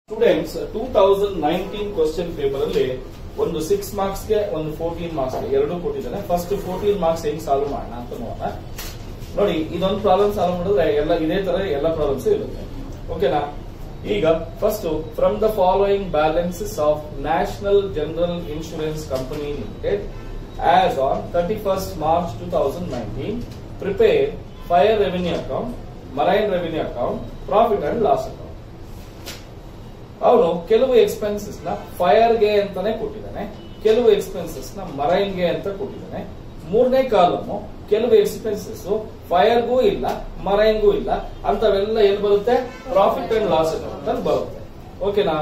Students two thousand nineteen question paper ಅಲ್ಲಿ ಒಂದು six marks ಗೆ ಒಂದು ಫೋರ್ಟೀನ್ ಮಾರ್ಕ್ಸ್ ಗೆ ಎರಡು ಕೊಟ್ಟಿದ್ದಾನೆ ಫಸ್ಟ್ ಫೋರ್ಟೀನ್ ಮಾರ್ಕ್ಸ್ ಹೆಂಗ್ ಸಾಲ್ವ್ ಮಾಡೋಣ ಅಂತ ನೋಡೋಣ ನೋಡಿ ಇದೊಂದು ಪ್ರಾಬ್ಲಮ್ ಸಾಲ್ವ್ ಮಾಡಿದ್ರೆ ಎಲ್ಲ ಇದೇ ತರ ಎಲ್ಲ ಪ್ರಾಬ್ಲಮ್ಸ್ ಇರುತ್ತೆ ಓಕೆನಾ ಈಗ first from the following balances of National General Insurance Company Limited as on thirty first March two thousand nineteen prepare fire revenue account marine revenue account profit and loss account ಅವನು ಕೆಲವು expenses ನ fire ಗೆ ಅಂತಾನೆ ಕೊಟ್ಟಿದ್ದಾನೆ ಕೆಲವು expenses ನ marine ಗೆ ಅಂತ ಕೊಟ್ಟಿದ್ದಾನೆ ಮೂರನೇ ಕಾಲಮು ಕೆಲವು ಎಕ್ಸ್ಪೆನ್ಸಸ್ ಫೈರ್ಗೂ ಇಲ್ಲ ಮರೈನ್ಗೂ ಇಲ್ಲ ಅಂತವೆಲ್ಲ ಎಲ್ಲಿ ಬರುತ್ತೆ ಪ್ರಾಫಿಟ್ ಅಂಡ್ ಲಾಸ್ ಅಕೌಂಟ್ ಅಲ್ಲಿ ಬರುತ್ತೆ ಓಕೆನಾ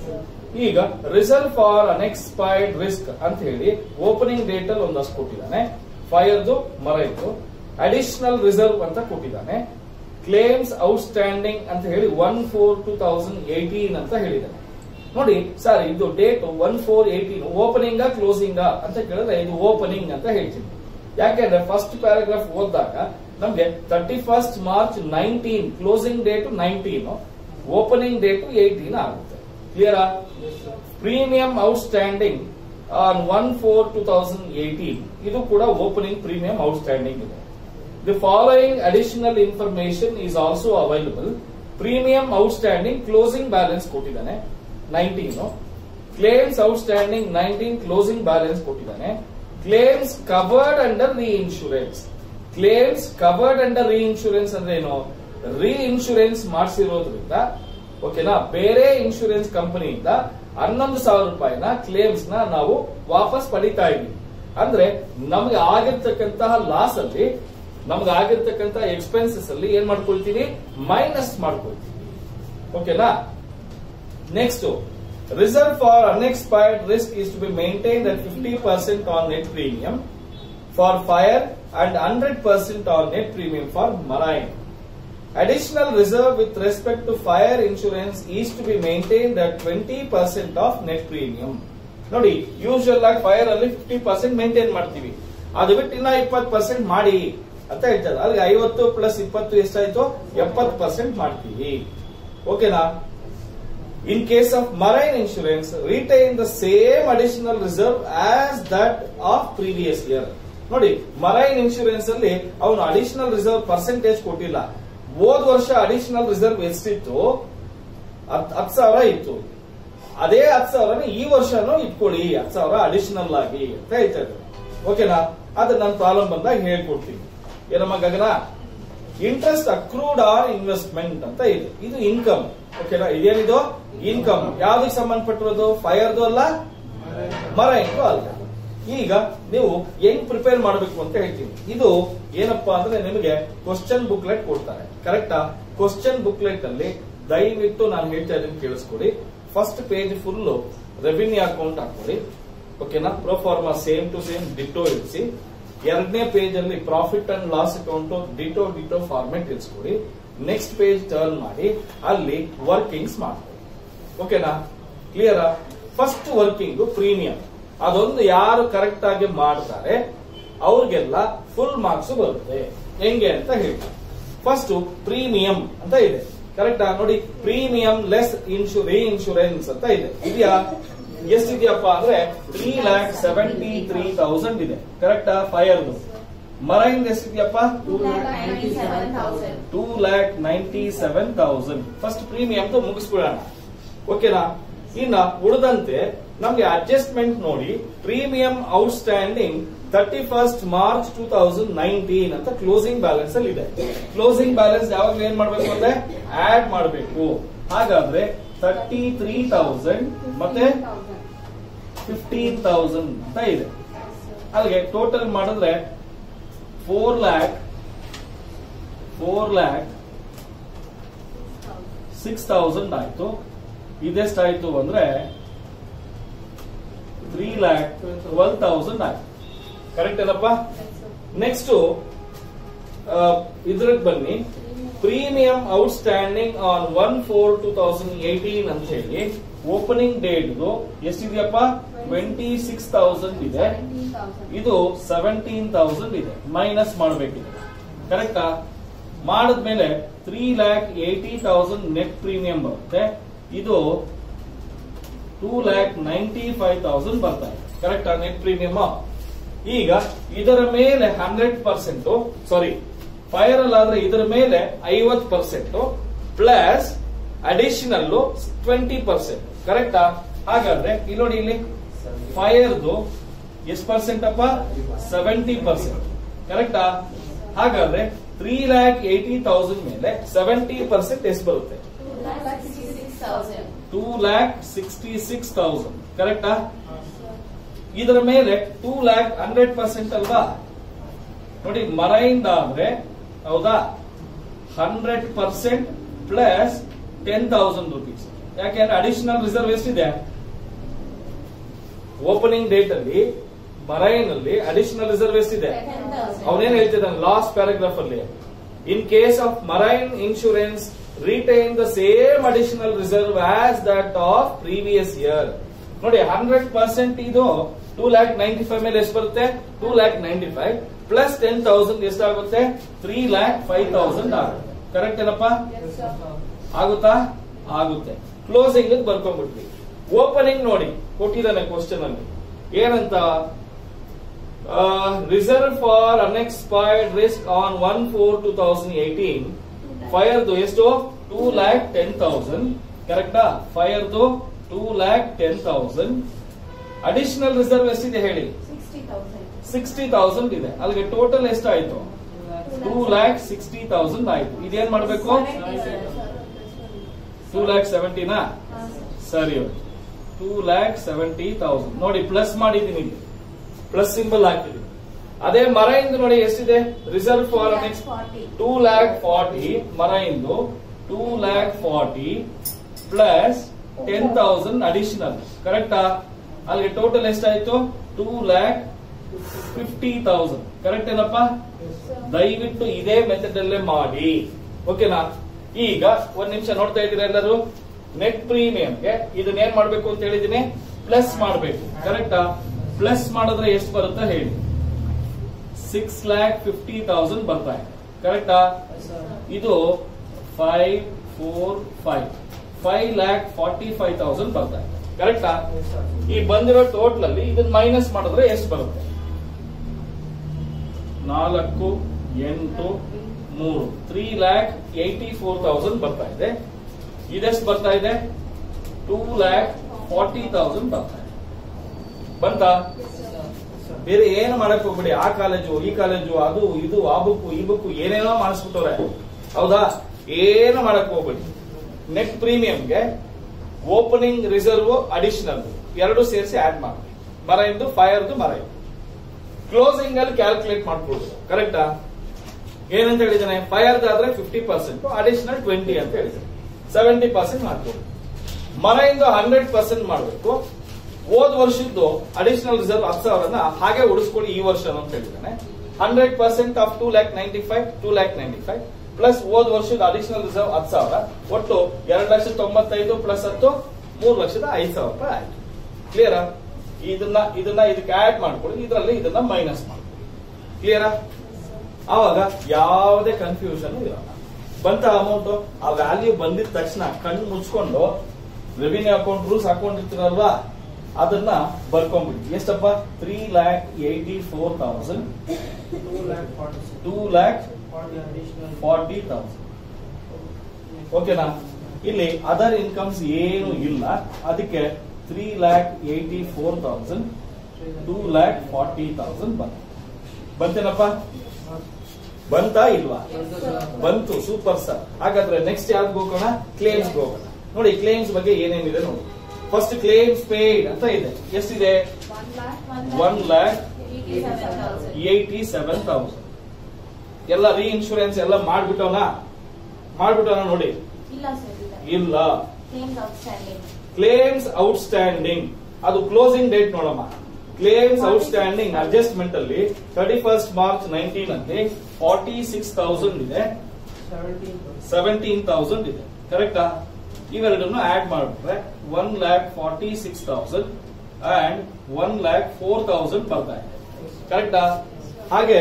ಈಗ ರಿಸರ್ವ್ ಫಾರ್ ಅನ್ಎಕ್ಸ್ಪೈರ್ಡ್ ರಿಸ್ಕ್ ಅಂತ ಹೇಳಿ ಓಪನಿಂಗ್ ಡೇಟ್ ಅಲ್ಲಿ ಒಂದಷ್ಟು ಕೊಟ್ಟಿದ್ದಾನೆ ಫೈರ್ದು ಮರೈನ್ದು ಅಡಿಷನಲ್ ರಿಸರ್ವ್ ಅಂತ ಕೊಟ್ಟಿದ್ದಾನೆ ಕ್ಲೇಮ್ಸ್ ಔಟ್ಸ್ಟ್ಯಾಂಡಿಂಗ್ ಅಂತ ಹೇಳಿ one four two thousand eighteen ಅಂತ ಹೇಳಿದ್ದಾನೆ ನೋಡಿ ಸರ್ ಇದು date one four eighteen opening closing ಅಂತ ಕೇಳಿದ್ರೆ ಇದು ಓಪನಿಂಗ್ ಅಂತ ಹೇಳ್ತೀನಿ ಯಾಕೆಂದ್ರೆ ಫಸ್ಟ್ ಪ್ಯಾರಾಗ್ರಾಫ್ ಓದಿದಾಗ ನಮ್ಗೆ thirty first March nineteen closing date nineteen opening date eighteen ಆಗುತ್ತೆ ಕ್ಲಿಯರಾ premium outstanding on one four two thousand eighteen ಇದು ಕೂಡ ಓಪನಿಂಗ್ ಪ್ರೀಮಿಯಂ ಔಟ್ಸ್ಟ್ಯಾಂಡಿಂಗ್ ಇದೆ The following additional information is also available. Premium outstanding closing balance ಕೊಟ್ಟಿದ್ದಾನೆ nineteen claims outstanding nineteen closing balance ಕೊಟ್ಟಿದ್ದಾನೆ claims covered under reinsurance claims covered under reinsurance ಅಂದ್ರೆ ಏನು ರಿ insurance ಮಾಡಿಸಿರೋದ್ರಿಂದ ಓಕೆನಾ ಬೇರೆ insurance ಕಂಪನಿಯಿಂದ ಹನ್ನೊಂದು ಸಾವಿರ ರೂಪಾಯಿನ ಕ್ಲೇಮ್ಸ್ ನ ನಾವು ವಾಪಸ್ ಪಡಿತಾ ಇದೀವಿ ಅಂದ್ರೆ ನಮಗೆ ಆಗಿರ್ತಕ್ಕಂತಹ ಲಾಸ್ ಅಲ್ಲಿ ನಮ್ಗೆ ಆಗಿರ್ತಕ್ಕಂತ ಎಕ್ಸ್ಪೆನ್ಸಸ್ ಅಲ್ಲಿ ಏನ್ ಮಾಡ್ಕೊಳ್ತೀವಿ ಮೈನಸ್ ಮಾಡ್ಕೊಳ್ತೀವಿ ಓಕೆನಾ next reserve for unexpired risk is to be maintain at fifty percent on net premium for fire and hundred percent on net premium for marine additional reserve with respect to fire insurance is to be maintain at twenty percent of net premium ನೋಡಿ usual ಆಗಿ fire ಅಲ್ಲಿ fifty percent maintain ಮಾಡ್ತೀವಿ ಅದು ಬಿಟ್ಟು ಇನ್ನ ಇಪ್ಪತ್ತು percent ಮಾಡಿ ಅಂತ ಹೇಳ್ತಾರೆ ಅಲ್ಲಿಗೆ ಐವತ್ತು ಪ್ಲಸ್ ಇಪ್ಪತ್ತು ಎಷ್ಟಾಯ್ತು ಎಪ್ಪತ್ತು ಪರ್ಸೆಂಟ್ ಮಾಡ್ತೀವಿ ಓಕೆನಾ in case of marine insurance retain the same additional reserve as that of previous year ನೋಡಿ ಮರೈನ್ ಇನ್ಶೂರೆನ್ಸ್ ಅಲ್ಲಿ ಅವನು ಅಡಿಷನಲ್ ರಿಸರ್ವ್ ಪರ್ಸೆಂಟೇಜ್ ಕೊಟ್ಟಿಲ್ಲ ಹೋದ್ ವರ್ಷ ಅಡಿಷನಲ್ ರಿಸರ್ವ್ ಎಷ್ಟಿತ್ತು ಹತ್ತು ಸಾವಿರ ಇತ್ತು ಅದೇ ಹತ್ತು ಸಾವಿರ ಈ ವರ್ಷನೂ ಇಟ್ಕೊಳ್ಳಿ ಹತ್ತು ಸಾವಿರ ಅಡಿಷನಲ್ ಆಗಿ ಅಂತ ಹೇಳ್ತಾ ಇದ್ದಾರೆ ಓಕೆನಾ ಅದು ನನ್ನ ಪ್ರಾಬ್ಲಮ್ ಬಂದಾಗ ಹೇಳ್ಕೊಡ್ತೀನಿ ಏನಮ್ಮ Gagana interest accrued or investment ಅಂತ ಇದೆ ಇದು ಇನ್ಕಮ್ ಓಕೆನಾ ಇದೇನಿದು ಇನ್ಕಮ್ ಯಾವ್ದಕ್ಕೆ ಸಂಬಂಧಪಟ್ಟಿರೋದು ಫೈರ್ದು ಅಲ್ಲ ಮರ ಇಂಕು ಅಲ್ಲ ಈಗ ನೀವು ಹೆಂಗ್ ಪ್ರಿಪೇರ್ ಮಾಡಬೇಕು ಅಂತ ಹೇಳ್ತೀನಿ ಇದು ಏನಪ್ಪಾ ಅಂದ್ರೆ ನಿಮಗೆ ಕ್ವಶನ್ ಬುಕ್ಲೆಟ್ ಕೊಡ್ತಾರೆ ಕರೆಕ್ಟಾ ಕ್ವಶನ್ ಬುಕ್ಲೆಟ್ ಅಲ್ಲಿ ದಯವಿಟ್ಟು ನಾನು ಹೇಳ್ತಾ ಇದ್ದೀನಿ ಕೇಳಿಸ್ಕೊಡಿ first page full revenue account ಹಾಕೊಳ್ಳಿ ಓಕೆನಾ proforma same to same ditto ಇರಿಸಿ ಎರಡನೇ ಪೇಜ್ ಅಲ್ಲಿ profit and loss account ditto ditto format ಇರಿಸ್ಕೊಡಿ ನೆಕ್ಸ್ಟ್ ಪೇಜ್ ಟರ್ನ್ ಮಾಡಿ ಅಲ್ಲಿ ವರ್ಕಿಂಗ್ಸ್ ಮಾಡ್ಕೊಳ್ಳಿ ಓಕೆನಾ ಕ್ಲಿಯರಾ ಫಸ್ಟ್ ವರ್ಕಿಂಗ್ ಪ್ರೀಮಿಯಂ ಅದೊಂದು ಯಾರು ಕರೆಕ್ಟ್ ಆಗಿ ಮಾಡ್ತಾರೆ ಅವ್ರಿಗೆಲ್ಲ ಫುಲ್ ಮಾರ್ಕ್ಸ್ ಬರುತ್ತೆ ಹೆಂಗೆ ಅಂತ ಹೇಳ್ತಾರೆ ಫಸ್ಟ್ ಪ್ರೀಮಿಯಂ ಅಂತ ಇದೆ ಕರೆಕ್ಟಾ ನೋಡಿ ಪ್ರೀಮಿಯಂ ಲೆಸ್ ಇನ್ಶೂ ರೀ ಇನ್ಶೂರೆನ್ಸ್ ಅಂತ ಇದೆ ಇದೆಯಾ ಎಷ್ಟಿದೆಯಪ್ಪ ಅಂದ್ರೆ three lakh seventy three thousand ಇದೆ ಕರೆಕ್ಟಾ ಫೈರ್ ಮರೈನ್ ಎಷ್ಟಿದೆಯಪ್ಪ two lakh ninety seven thousand first premium ಮುಗಿಸ್ಬಿಡೋಣ ಓಕೆನಾ ಇನ್ನ ಉಳಿದಂತೆ ನಮ್ಗೆ ಅಡ್ಜಸ್ಟ್ಮೆಂಟ್ ನೋಡಿ premium outstanding thirty first March two thousand nineteen ಅಂತ ಕ್ಲೋಸಿಂಗ್ ಬ್ಯಾಲೆನ್ಸ್ ಅಲ್ಲಿ ಇದೆ ಕ್ಲೋಸಿಂಗ್ ಬ್ಯಾಲೆನ್ಸ್ ಯಾವಾಗ್ಲೂ ಏನ್ ಮಾಡ್ಬೇಕು ಅಂದ್ರೆ ಆಡ್ ಮಾಡಬೇಕು ಹಾಗಾದ್ರೆ ತರ್ಟಿ ತ್ರೀ ತೌಸಂಡ್ ಮತ್ತೆ ಫಿಫ್ಟೀನ್ ತೌಸಂಡ್ ಅಂತ ಇದೆ ಅಲ್ಲಿಗೆ ಟೋಟಲ್ ಮಾಡಿದ್ರೆ four lakh four lakh six thousand ಆಯ್ತು ಇದೆಷ್ಟಾಯ್ತು ಅಂದ್ರೆ ತ್ರೀ ಲ್ಯಾಕ್ ಟ್ವೆಲ್ ತೌಸಂಡ್ ಆಯ್ತು ಕರೆಕ್ಟ್ ಏನಪ್ಪ ನೆಕ್ಸ್ಟ್ ಇದ್ರಗ್ ಬನ್ನಿ premium outstanding on one four two thousand eighteen ಅಂತ ಹೇಳಿ ಓಪನಿಂಗ್ ಡೇಟ್ ಎಷ್ಟಿದೆಯಪ್ಪ ಟ್ವೆಂಟಿ ಸಿಕ್ಸ್ ತೌಸಂಡ್ ಇದೆ ಇದು ಸೆವೆಂಟೀನ್ ತೌಸಂಡ್ ಇದೆ ಮೈನಸ್ ಮಾಡಬೇಕಿದೆ ಕರೆಕ್ಟಾ ಮಾಡಿದ್ಮೇಲೆ three lakh eighty thousand net premium ಬರುತ್ತೆ ಇದು two lakh ninety five thousand ಬರ್ತಾ ಇದೆ ಕರೆಕ್ಟಾ ನೆಟ್ ಪ್ರೀಮಿಯಮ್ ಈಗ ಇದರ ಮೇಲೆ ಹಂಡ್ರೆಡ್ ಪರ್ಸೆಂಟ್ ಸಾರಿ ಫೈರ್ ಆದ್ರೆ ಇದರ ಮೇಲೆ ಐವತ್ percent plus additional twenty percent ಕರೆಕ್ಟಾ ಹಾಗಾದ್ರೆ ಇಲ್ಲಿ ನೋಡಿ ಇಲ್ಲಿ ಫೈರ್ದು ಎಷ್ಟು ಪರ್ಸೆಂಟ್ ಅಪ್ಪ ಸೆವೆಂಟಿ ಪರ್ಸೆಂಟ್ ಕರೆಕ್ಟಾ ಹಾಗಾದ್ರೆ ತ್ರೀ ಲ್ಯಾಕ್ ಏಟಿ ತೌಸಂಡ್ ಮೇಲೆ ಸೆವೆಂಟಿ ಪರ್ಸೆಂಟ್ ಎಷ್ಟು ಬರುತ್ತೆ two lakh sixty six thousand ಕರೆಕ್ಟಾ ಇದರ ಮೇಲೆ ಟೂ ಲ್ಯಾಕ್ ಹಂಡ್ರೆಡ್ ಪರ್ಸೆಂಟ್ ಅಲ್ವಾ ನೋಡಿ ಮರೈಂದ ಆದ್ರೆ ಹೌದಾ hundred percent plus ten thousand rupees ಯಾಕೆಂದ್ರೆ ಅಡಿಷನಲ್ ರಿಸರ್ವ್ ಎಷ್ಟಿದೆ ಓಪನಿಂಗ್ ಡೇಟ್ ಅಲ್ಲಿ ಮರೈನ್ ಅಲ್ಲಿ ಅಡಿಷನಲ್ ರಿಸರ್ವ್ ಎಷ್ಟಿದೆ ಅವನೇನ್ ಹೇಳ್ತಿದ್ದಾನೆ ಲಾಸ್ಟ್ ಪ್ಯಾರಾಗ್ರಾಫ್ ಅಲ್ಲಿ in case of marine insurance retain the same additional reserve as that of previous year ನೋಡಿ ಹಂಡ್ರೆಡ್ ಪರ್ಸೆಂಟ್ ಇದು ಟೂ ಲ್ಯಾಕ್ ನೈಂಟಿ ಫೈವ್ ಮೇಲೆ ಎಷ್ಟು ಬರುತ್ತೆ two lakh ninety five plus ten thousand ಎಷ್ಟಾಗುತ್ತೆ ತ್ರೀ ಲ್ಯಾಕ್ ಫೈವ್ ತೌಸಂಡ್ ಆಗುತ್ತೆ correct ಏನಪ್ಪ ಆಗುತ್ತಾ ಆಗುತ್ತೆ ಕ್ಲೋಸಿಂಗ್ ಬರ್ಕೊಂಡ್ಬಿಟ್ವಿ ಓಪನಿಂಗ್ ನೋಡಿ ಕೊಟ್ಟಿದ್ದಾನೆ ಕ್ವಶನ್ ಅಲ್ಲಿ ಏನಂತ reserve for unexpired risk on one four two thousand eighteen ಫೈರ್ದು ಎಷ್ಟು ಟೂ ಲ್ಯಾಕ್ ಟೆನ್ ತೌಸಂಡ್ ಕರೆಕ್ಟಾ ಫೈರ್ದು two lakh ten thousand additional reserve ಎಷ್ಟಿದೆ ಹೇಳಿ ಸಿಕ್ಸ್ಟಿ ತೌಸಂಡ್ ಇದೆ ಅಲ್ಲಿಗೆ ಟೋಟಲ್ ಎಷ್ಟಾಯ್ತು ಟೂ ಲ್ಯಾಕ್ ಸಿಕ್ಸ್ಟಿ ತೌಸಂಡ್ ಆಯ್ತು ಇದೇನ್ ಮಾಡ್ಬೇಕು ಟೂ ಲ್ಯಾಕ್ ಸೆವೆಂಟಿನಾ ಸರಿ ಟೂ ಲ್ಯಾಕ್ ಸೆವೆಂಟಿ ತೌಸಂಡ್ ನೋಡಿ ಪ್ಲಸ್ ಮಾಡಿದೀನಿ ಇಲ್ಲಿ ಪ್ಲಸ್ ಸಿಂಬಲ್ ಹಾಕಿದೀನಿ ಅದೇ ಮರ ಇಂದು ನೋಡಿ ಎಷ್ಟಿದೆ reserve for next two lakh forty ಮರ ಇಂದು two lakh forty plus ten thousand additional ಕರೆಕ್ಟಾ ಅಲ್ಲಿಗೆ ಟೋಟಲ್ ಎಷ್ಟಾಯ್ತು two lakh fifty thousand correct ಏನಪ್ಪ ದಯವಿಟ್ಟು ಇದೇ ಮೆಥಡ್ ಅಲ್ಲೇ ಮಾಡಿ ಓಕೆನಾ ಈಗ ಒಂದ್ ನಿಮಿಷ ನೋಡ್ತಾ ಇದ್ದೀರಾ ಎಲ್ಲರೂ ನೆಟ್ ಪ್ರೀಮಿಯಂಗೆ ಇದನ್ನ ಏನ್ ಮಾಡ್ಬೇಕು ಅಂತ ಹೇಳಿದೀನಿ ಪ್ಲಸ್ ಮಾಡ್ಬೇಕು ಕರೆಕ್ಟಾ ಪ್ಲಸ್ ಮಾಡಿದ್ರೆ ಎಷ್ಟು ಬರುತ್ತಾ ಹೇಳಿ ಸಿಕ್ಸ್ ಲ್ಯಾಕ್ ಫಿಫ್ಟಿ ತೌಸಂಡ್ ಬರ್ತಾ ಇದೆ ಕರೆಕ್ಟಾ ಇದು five four five five lakh forty five thousand ಬರ್ತಾ ಇದೆ ಕರೆಕ್ಟಾ ಈ ಬಂದಿರೋ ಟೋಟಲ್ ಅಲ್ಲಿ ಇದನ್ನ ಮೈನಸ್ ಮಾಡಿದ್ರೆ ಎಷ್ಟು ಬರುತ್ತೆ ನಾಲ್ಕು ಎಂಟು ಮೂರು three lakh eighty four thousand ಬರ್ತಾ ಇದೆ ಇದೆಷ್ಟು ಬರ್ತಾ ಇದೆ ಟೂ ಲ್ಯಾಕ್ ಫಾರ್ಟಿ ತೌಸಂಡ್ ಬರ್ತಾ ಇದೆ ಬಂತಾ ಬೇರೆ ಏನು ಮಾಡಕ್ ಹೋಗ್ಬಿಡಿ ಆ ಕಾಲೇಜು ಈ ಕಾಲೇಜು ಅದು ಇದು ಆ ಬುಕ್ಕು ಈ ಬುಕ್ಕು ಏನೇನೋ ಮಾಡಿಸ್ಬಿಟ್ಟವ್ರೆ ಹೌದಾ ಏನು ಮಾಡಕ್ ಹೋಗ್ಬೇಡಿ ನೆಟ್ ಪ್ರೀಮಿಯಂಗೆ ಓಪನಿಂಗ್ ರಿಸರ್ವ್ ಅಡಿಷನಲ್ ಎರಡು ಸೇರಿಸಿ ಆಡ್ ಮಾಡಿ ಮರ ಇಂದು ಫೈರ್ದು ಮರ ಇಂದು ಕ್ಲೋಸಿಂಗ್ ಅಲ್ಲಿ ಕ್ಯಾಲ್ಕುಲೇಟ್ ಮಾಡ್ಕೊಳ್ಬೋದು ಕರೆಕ್ಟಾ ಏನಂತ ಹೇಳಿದಾನೆ ಫೈರ್ ಆದ್ರೆ ಫಿಫ್ಟಿ ಪರ್ಸೆಂಟ್ ಅಡಿಷನಲ್ ಟ್ವೆಂಟಿ ಅಂತ ಹೇಳಿದಾನೆ ಸೆವೆಂಟಿ ಪರ್ಸೆಂಟ್ ಮಾಡ್ಬೋದು ಮನೆಯಿಂದ ಹಂಡ್ರೆಡ್ ಪರ್ಸೆಂಟ್ ಮಾಡಬೇಕು ಹೋದ್ ವರ್ಷದ್ದು ಅಡಿಷನಲ್ ರಿಸರ್ವ್ ಹತ್ತು ಸಾವಿರನ ಹಾಗೆ ಉಳಿಸ್ಕೊಳ್ಳಿ ಈ ವರ್ಷ ಅಂತ ಹೇಳಿದಾನೆ hundred percent of two lakh ninety five two lakh ninety five plus ಹೋದ್ ವರ್ಷದ ಅಡಿಷನಲ್ ರಿಸರ್ವ್ ಹತ್ತು ಸಾವಿರ ಒಟ್ಟು ಎರಡು ಲಕ್ಷದ ತೊಂಬತ್ತೈದು ಪ್ಲಸ್ ಹತ್ತು ಮೂರು ಲಕ್ಷದ ಐದು ಸಾವಿರ ರೂಪಾಯಿ ಆಯ್ತು ಕ್ಲಿಯರಾ ಇದನ್ನ ಇದನ್ನ ಇದಕ್ಕೆ ಆಡ್ ಮಾಡ್ಕೊಳ್ಳಿ ಇದರಲ್ಲಿ ಇದನ್ನ ಮೈನಸ್ ಮಾಡ್ಕೊಳ್ಳಿ ಕ್ಲಿಯರಾ ಆವಾಗ ಯಾವುದೇ ಕನ್ಫ್ಯೂಷನ್ ಇರಲ್ಲ ಬಂತ ಅಮೌಂಟ್ ಆ ವ್ಯಾಲ್ಯೂ ಬಂದಿದ ತಕ್ಷಣ ಕಣ್ಣು ಮುಚ್ಕೊಂಡು ರೆವಿನ್ಯೂ ಅಕೌಂಟ್ ರೂಲ್ಸ್ ಹಾಕೊಂಡಿರ್ತೀರಲ್ವಾ ಅದನ್ನ ಬರ್ಕೊಂಡ್ಬಿಡಿ ಎಷ್ಟಪ್ಪ three lakh eighty four thousand two lakh forty thousand ಓಕೆನಾ ಇಲ್ಲಿ ಅದರ್ ಇನ್ಕಮ್ಸ್ ಏನು ಇಲ್ಲ ಅದಕ್ಕೆ three lakh eighty four thousand two lakh forty thousand ಬಂತ ಬಂತೇನಪ್ಪ ಬಂತಾ ಇಲ್ವಾ ಬಂತು ಸೂಪರ್ ಸರ್ ಹಾಗಾದ್ರೆ ನೆಕ್ಸ್ಟ್ ಯಾವ್ದು ಹೋಗೋಣ ಕ್ಲೇಮ್ಸ್ ಹೋಗೋಣ ನೋಡಿ ಕ್ಲೇಮ್ಸ್ ಬಗ್ಗೆ ಏನೇನಿದೆ ನೋಡಿ ಫಸ್ಟ್ ಕ್ಲೇಮ್ಸ್ ಪೇಡ್ ಅಂತ ಇದೆ ಎಷ್ಟಿದೆ one lakh eighty seven thousand ಎಲ್ಲ ರೀ ಇನ್ಶೂರೆನ್ಸ್ ಎಲ್ಲ ಮಾಡ್ಬಿಟ್ಟವನ ಮಾಡ್ಬಿಟ್ಟವನ ನೋಡಿ ಇಲ್ಲ ಸರ್ ಇಲ್ಲ ಇಲ್ಲ ಕ್ಲೇಮ್ಸ್ ಔಟ್ಸ್ಟ್ಯಾಂಡಿಂಗ್ ಕ್ಲೇಮ್ಸ್ ಔಟ್ಸ್ಟ್ಯಾಂಡಿಂಗ್ ಅದು ಕ್ಲೋಸಿಂಗ್ ಡೇಟ್ ನೋಡಮ್ಮ ಕ್ಲೇಮ್ಸ್ ಔಟ್ಸ್ಟ್ಯಾಂಡಿಂಗ್ ಅಡ್ಜಸ್ಟ್ಮೆಂಟ್ ಅಲ್ಲಿ ತರ್ಟಿ ಫಸ್ಟ್ ಮಾರ್ಚ್ ನೈನ್ಟೀನ್ ಅಲ್ಲಿ ಫಾರ್ಟಿ ಸಿಕ್ಸ್ ತೌಸಂಡ್ ಇದೆ ಸೆವೆಂಟೀನ್ ತೌಸಂಡ್ ಇದೆ ಕರೆಕ್ಟಾ ಇವೆರಡನ್ನು ಆಡ್ ಮಾಡಿಬಿಟ್ರೆ one lakh forty six thousand and one lakh four thousand ಬರ್ತಾ ಇದೆ ಕರೆಕ್ಟಾ ಹಾಗೆ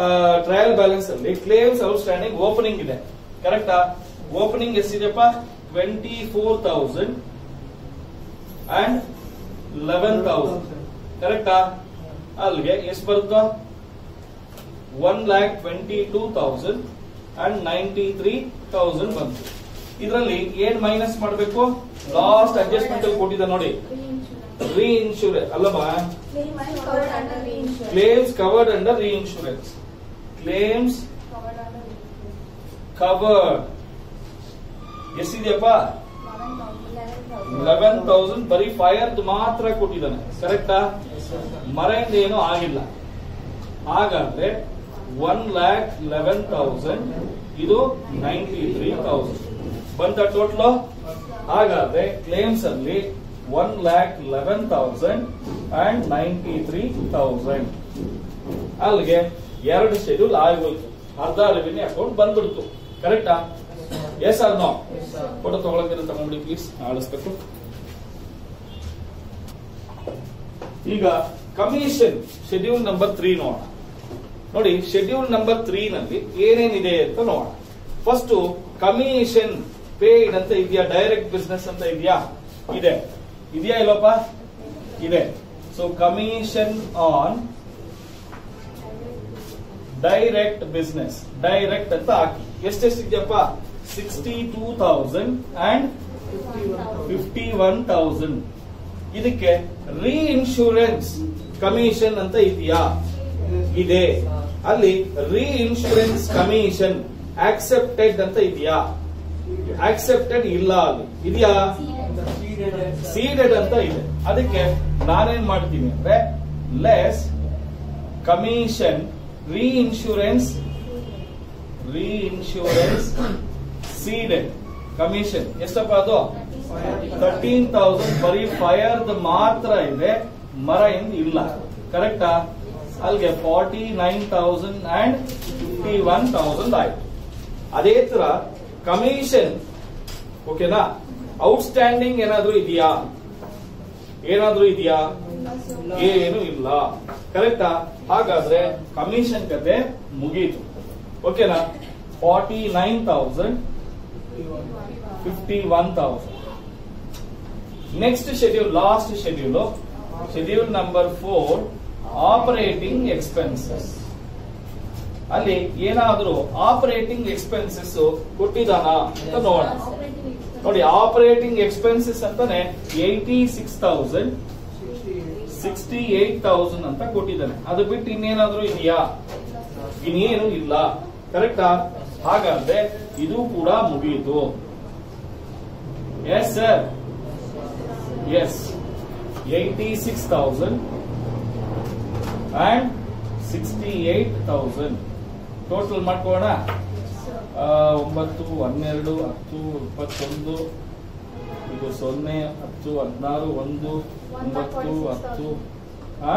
ಟ್ರಯಲ್ ಬ್ಯಾಲೆನ್ಸ್ ಅಲ್ಲಿ ಕ್ಲೇಮ್ಸ್ ಔಟ್ಸ್ಟ್ಯಾಂಡಿಂಗ್ ಓಪನಿಂಗ್ ಇದೆ ಕರೆಕ್ಟಾ ಓಪನಿಂಗ್ ಎಷ್ಟಿದೆಯಪ್ಪ twenty four thousand and eleven thousand ಕರೆಕ್ಟಾ ಅಲ್ಲಿಗೆ ಎಷ್ಟು ಬರುತ್ತೋ one lakh twenty two thousand and ninety three thousand ಬಂತು ಇದರಲ್ಲಿ ಏನ್ ಮೈನಸ್ ಮಾಡಬೇಕು ಲಾಸ್ಟ್ ಅಡ್ಜಸ್ಟ್ಮೆಂಟ್ ಅಲ್ಲಿ ಕೊಟ್ಟಿದ್ದ ನೋಡಿ ರೀ ಇನ್ಶೂರೆನ್ಸ್ ಅಲ್ಲವಾ covered under reinsurance. Claims covered under reinsurance claims Covered under reinsurance. Covered ಎಷ್ಟಿದೆಯಪ್ಪ 11,000. ಲೆವೆನ್ ತೌಸಂಡ್ ಬರೀ ಫೈರ್ ಮಾತ್ರ ಕೊಟ್ಟಿದ್ದಾನೆ ಕರೆಕ್ಟಾ ಮರೆಯಿಂದ ಏನೂ ಆಗಿಲ್ಲ ಹಾಗಾದ್ರೆ ಒನ್ ಲ್ಯಾಕ್ ಲೆವೆನ್ ತೌಸಂಡ್ ಇದು ನೈಂಟಿ ತ್ರೀ ತೌಸಂಡ್ ಬಂತ ಟೋಟಲ್ ಹಾಗಾದ್ರೆ ಕ್ಲೇಮ್ಸ್ ಅಲ್ಲಿ one lakh eleven thousand and ninety three thousand ಅಲ್ಲಿಗೆ ಎರಡು ಶೆಡ್ಯೂಲ್ ಆಗೋಯ್ತು ಅರ್ಧ ರೆವಿನ್ಯೂ ಅಕೌಂಟ್ ಬಂದ್ಬಿಡ್ತು ಕರೆಕ್ಟಾ ಎಸ್ ಆರ್ ನೋ ಫೋಟೋ ತಗೊಳಕಿದ್ರೆ ತಗೊಂಡ್ಬಿಡಿ ಪ್ಲೀಸ್ ಆಳಿಸ್ಬೇಕು ಈಗ ಕಮಿಷನ್ ಶೆಡ್ಯೂಲ್ ನಂಬರ್ ತ್ರೀ ನೋಡೋಣ ನೋಡಿ ಶೆಡ್ಯೂಲ್ ನಂಬರ್ ತ್ರೀ ನಲ್ಲಿ ಏನೇನಿದೆ ಅಂತ ನೋಡೋಣ ಫಸ್ಟ್ ಕಮಿಷನ್ ಪೇಯ್ಡ್ ಅಂತ ಇದೆಯಾ ಡೈರೆಕ್ಟ್ ಬಿಸ್ನೆಸ್ ಅಂತ ಇದೆಯಾ ಇದೆ ಇದೆಯಾ ಇಲ್ಲಪ್ಪ ಇದೆ so commission on direct business direct ಅಂತ ಹಾಕಿ ಎಷ್ಟೆಷ್ಟಿದೆಯಪ್ಪ sixty two thousand and fifty one thousand ಇದಕ್ಕೆ ರೀ ಇನ್ಶೂರೆನ್ಸ್ ಕಮಿಷನ್ ಅಂತ ಇದೆಯಾ ಇದೆ ಅಲ್ಲಿ ರೀ ಇನ್ಶೂರೆನ್ಸ್ ಕಮಿಷನ್ ಆಕ್ಸೆಪ್ಟೆಡ್ ಅಂತ ಇದೆಯಾ ಆಕ್ಸೆಪ್ಟೆಡ್ ಇಲ್ಲ ಅಲ್ಲಿ ಇದೆಯಾ ಸೀಡೆಡ್ ಅಂತ ಇದೆ ಅದಕ್ಕೆ ನಾನೇನ್ ಮಾಡ್ತೀನಿ ಅಂದ್ರೆ less commission reinsurance reinsurance ceded commission ಎಷ್ಟಪ್ಪ ಅದು ತರ್ಟೀನ್ ತೌಸಂಡ್ ಬರೀ ಫೈರ್ ಮಾತ್ರ ಇದೆ ಮರ ಏನು ಇಲ್ಲ ಕರೆಕ್ಟಾ ಅಲ್ಲಿಗೆ forty nine thousand and fifty one thousand ಆಯ್ತು ಅದೇ ತರ ಕಮಿಷನ್ ಓಕೆನಾ ಔಟ್ಸ್ಟ್ಯಾಂಡಿಂಗ್ ಏನಾದ್ರೂ ಇದೆಯಾ ಏನಾದ್ರೂ ಇದೆಯಾ ಏನು ಇಲ್ಲ ಕರೆಕ್ಟಾ ಹಾಗಾದ್ರೆ ಕಮಿಷನ್ ಕತೆ ಮುಗೀತು ಓಕೆನಾ forty nine thousand fifty one thousand next schedule last schedule schedule number four operating expenses ಅಲ್ಲಿ ಏನಾದ್ರೂ ಆಪರೇಟಿಂಗ್ ಎಕ್ಸ್ಪೆನ್ಸಸ್ ಕೊಟ್ಟಿದಾನ ಅಂತ ನೋಡೋಣ ನೋಡಿ ಆಪರೇಟಿಂಗ್ ಎಕ್ಸ್ಪೆನ್ಸಸ್ ಅಂತಾನೆ eighty six thousand sixty eight thousand ಅಂತ ಕೊಟ್ಟಿದ್ದಾನೆ ಅದು ಬಿಟ್ಟು ಇನ್ನೇನಾದ್ರೂ ಇದೆಯಾ ಇನ್ನೇನು ಇಲ್ಲ ಕರೆಕ್ಟಾ ಹಾಗಾದ್ರೆ ಇದು ಕೂಡ ಮುಗಿಯಿತು yes sir yes eighty six thousand and sixty eight thousand total ಮಾಡ್ಕೋಣ ಆ, ಒಂಬತ್ತು ಹನ್ನೆರಡು ಹತ್ತು ಇಪ್ಪತ್ತೊಂದು ಇದು ಸೊನ್ನೆ ಹತ್ತು ಹದಿನಾರು ಒಂದು ಒಂಬತ್ತು ಹತ್ತು ಆ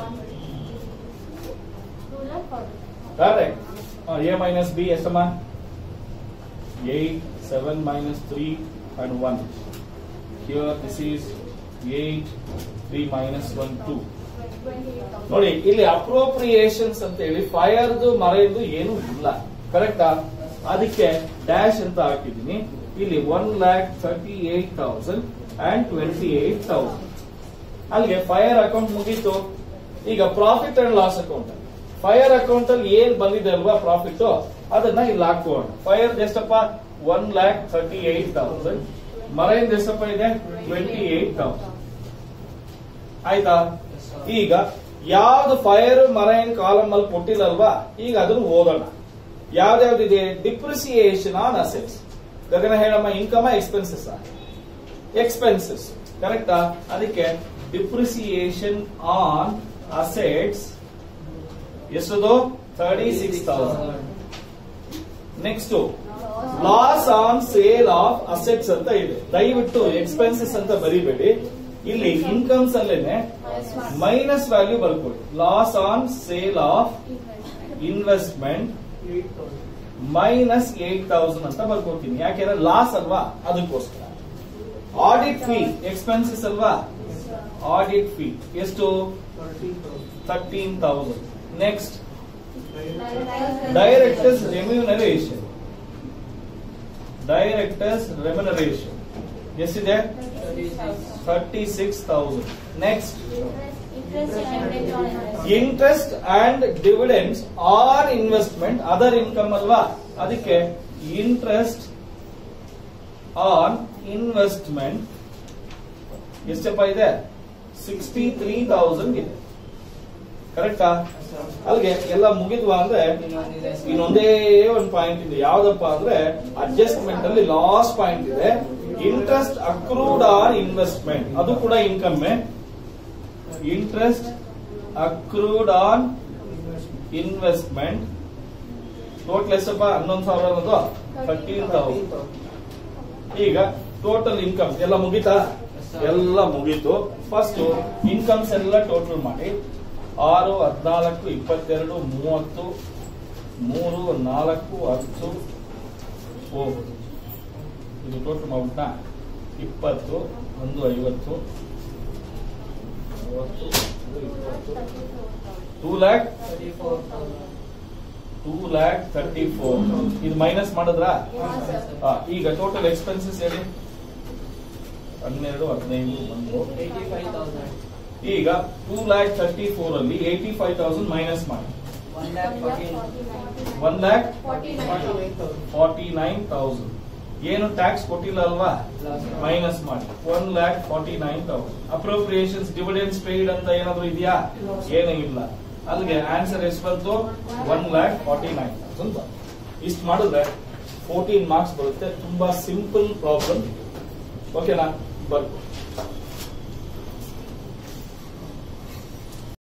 ಕರೆಕ್ಟ್ ಎ ಮೈನಸ್ ಬಿ ಎಷ್ಟಮ್ಮ eight seven minus three and one here this is eight three minus one two ನೋಡಿ ಇಲ್ಲಿ ಅಪ್ರೋಪ್ರಿಯೇಷನ್ಸ್ ಅಂತ ಹೇಳಿ ಫೈರ್ದು ಮರೆಯದು ಏನು ಇಲ್ಲ ಕರೆಕ್ಟಾ ಅದಕ್ಕೆ ಡ್ಯಾಶ್ ಅಂತ ಹಾಕಿದೀನಿ ಇಲ್ಲಿ one lakh thirty eight thousand and twenty eight thousand ಅಲ್ಲಿಗೆ ಫೈರ್ ಅಕೌಂಟ್ ಮುಗೀತು ಈಗ profit and loss account fire account ಅಲ್ಲಿ ಏನ್ ಬಂದಿದೆ ಅಲ್ವಾ ಪ್ರಾಫಿಟ್ ಅದನ್ನ ಇಲ್ಲಿ ಹಾಕೋಣ ಫೈರ್ ಎಷ್ಟಪ್ಪ one lakh thirty eight thousand ಮರೆಯಿಂದ ಎಷ್ಟಪ್ಪ ಇದೆ ಟ್ವೆಂಟಿ ಏಟ್ ತೌಸಂಡ್ ಆಯ್ತಾ ಈಗ ಯಾವ್ದು ಫೈರ್ ಮರೈನ್ ಕಾಲಮ್ ಅಲ್ಲಿ ಕೊಟ್ಟಿಲ್ಲಲ್ವಾ ಈಗ ಅದನ್ನು ಓದೋಣ ಯಾವ್ದ್ಯಾವ್ದಿದೆ ಡಿಪ್ರಿಸಿಯೇಷನ್ ಆನ್ ಅಸೆಟ್ಸ್ ಗಗನ ಹೇಳಮ್ಮ ಇನ್ಕಮ್ ಎಕ್ಸ್ಪೆನ್ಸಸ್ ಎಕ್ಸ್ಪೆನ್ಸಸ್ ಕರೆಕ್ಟಾ ಅದಕ್ಕೆ ಡಿಪ್ರಿಸಿಯೇಷನ್ ಆನ್ ಅಸೆಟ್ಸ್ ಎಷ್ಟದು thirty six thousand next loss on sale of assets ಅಂತ ಇದೆ ದಯವಿಟ್ಟು ಎಕ್ಸ್ಪೆನ್ಸಸ್ ಅಂತ ಬರಿಬೇಡಿ ಇಲ್ಲಿ ಇನ್ಕಮ್ಸ್ ಅಲ್ಲೇನೆ ಮೈನಸ್ ವ್ಯಾಲ್ಯೂ ಬರ್ಕೊಳ್ಳಿ loss on sale of investment minus eight thousand ಅಂತ ಬರ್ಕೊತೀನಿ ಯಾಕೆಂದ್ರೆ ಲಾಸ್ ಅಲ್ವಾ ಅದಕ್ಕೋಸ್ಕರ ಆಡಿಟ್ ಫೀ ಎಕ್ಸ್ಪೆನ್ಸಸ್ ಅಲ್ವಾ ಆಡಿಟ್ ಫೀ ಎಷ್ಟು thirteen thousand next directors remuneration directors remuneration ಎಷ್ಟಿದೆ thirty six thousand next Interest and debt. Interest and dividends or investment other income ಅಲ್ವಾ ಅದಕ್ಕೆ ಇಂಟ್ರೆಸ್ಟ್ ಆನ್ ಇನ್ವೆಸ್ಟ್ಮೆಂಟ್ ಎಷ್ಟಪ್ಪ ಇದೆ ಸಿಕ್ಸ್ಟಿ ತ್ರೀ ತೌಸಂಡ್ ಇದೆ ಕರೆಕ್ಟಾ ಅಲ್ಲಿಗೆ ಎಲ್ಲ ಮುಗಿದ್ವಾ ಅಂದ್ರೆ ಇನ್ನೊಂದೇ ಒಂದು ಪಾಯಿಂಟ್ ಇದೆ ಯಾವ್ದಪ್ಪ ಅಂದ್ರೆ ಅಡ್ಜಸ್ಟ್ಮೆಂಟ್ ಅಲ್ಲಿ ಲಾಸ್ಟ್ ಪಾಯಿಂಟ್ ಇದೆ ಇಂಟ್ರೆಸ್ಟ್ ಅಕ್ರೂಡ್ ಆನ್ ಇನ್ವೆಸ್ಟ್ಮೆಂಟ್ ಅದು ಕೂಡ income interest accrued on investment total ಎಷ್ಟಪ್ಪ ಹನ್ನೊಂದು ಸಾವಿರ ಅನ್ನೋದು ಥರ್ಟೀನ್ ತೌಸಂಡ್ ಈಗ ಟೋಟಲ್ ಇನ್ಕಮ್ ಎಲ್ಲ ಮುಗೀತಾ ಎಲ್ಲ ಮುಗೀತು ಫಸ್ಟ್ ಇನ್ಕಮ್ಸ್ ಎಲ್ಲ ಟೋಟಲ್ ಮಾಡಿ ಆರು ಹದಿನಾಲ್ಕು ಇಪ್ಪತ್ತೆರಡು ಮೂವತ್ತು ಮೂರು ನಾಲ್ಕು ಹತ್ತು ಹೋಗುದು ಇದು ಟೋಟಲ್ ಮಾಡ್ಬಿಟ್ಟ ಇಪ್ಪತ್ತು ಒಂದು ಐವತ್ತು ಮೂವತ್ತು ಇದು ಇಪ್ಪತ್ತು two lakh two lakh thirty four ಇದು ಮೈನಸ್ ಮಾಡಿದ್ರಾ Yes, sir. ಆ, ಈಗ ಟೋಟಲ್ ಎಕ್ಸ್ಪೆನ್ಸಸ್ ಹೇಳಿ ಹನ್ನೆರಡು ಹದಿನೈದು ಒಂದು ಈಗ ಟೂ ಲ್ಯಾಕ್ ತರ್ಟಿ ಫೋರ್ ಅಲ್ಲಿ ಏಯ್ಟಿ ಫೈವ್ ತೌಸಂಡ್ ಮೈನಸ್ ಮಾಡಿ one lakh forty nine thousand ಏನು ಟ್ಯಾಕ್ಸ್ ಕೊಟ್ಟಿಲ್ಲ ಅಲ್ವಾ ಮೈನಸ್ ಮಾಡಿ one lakh forty nine thousand appropriations dividends paid ಅಂತ ಏನಾದ್ರು ಇದೆಯಾ ಏನೂ ಇಲ್ಲ ಅಲ್ಲಿಗೆ ಆನ್ಸರ್ ಎಷ್ಟು ಬಂತು one lakh forty nine thousand ಇಷ್ಟು ಮಾಡಿದ್ರೆ ಫೋರ್ಟೀನ್ ಮಾರ್ಕ್ಸ್ ಬರುತ್ತೆ ತುಂಬಾ ಸಿಂಪಲ್ ಪ್ರಾಬ್ಲಮ್ ಓಕೆನಾ ಬರ್ಬೋದು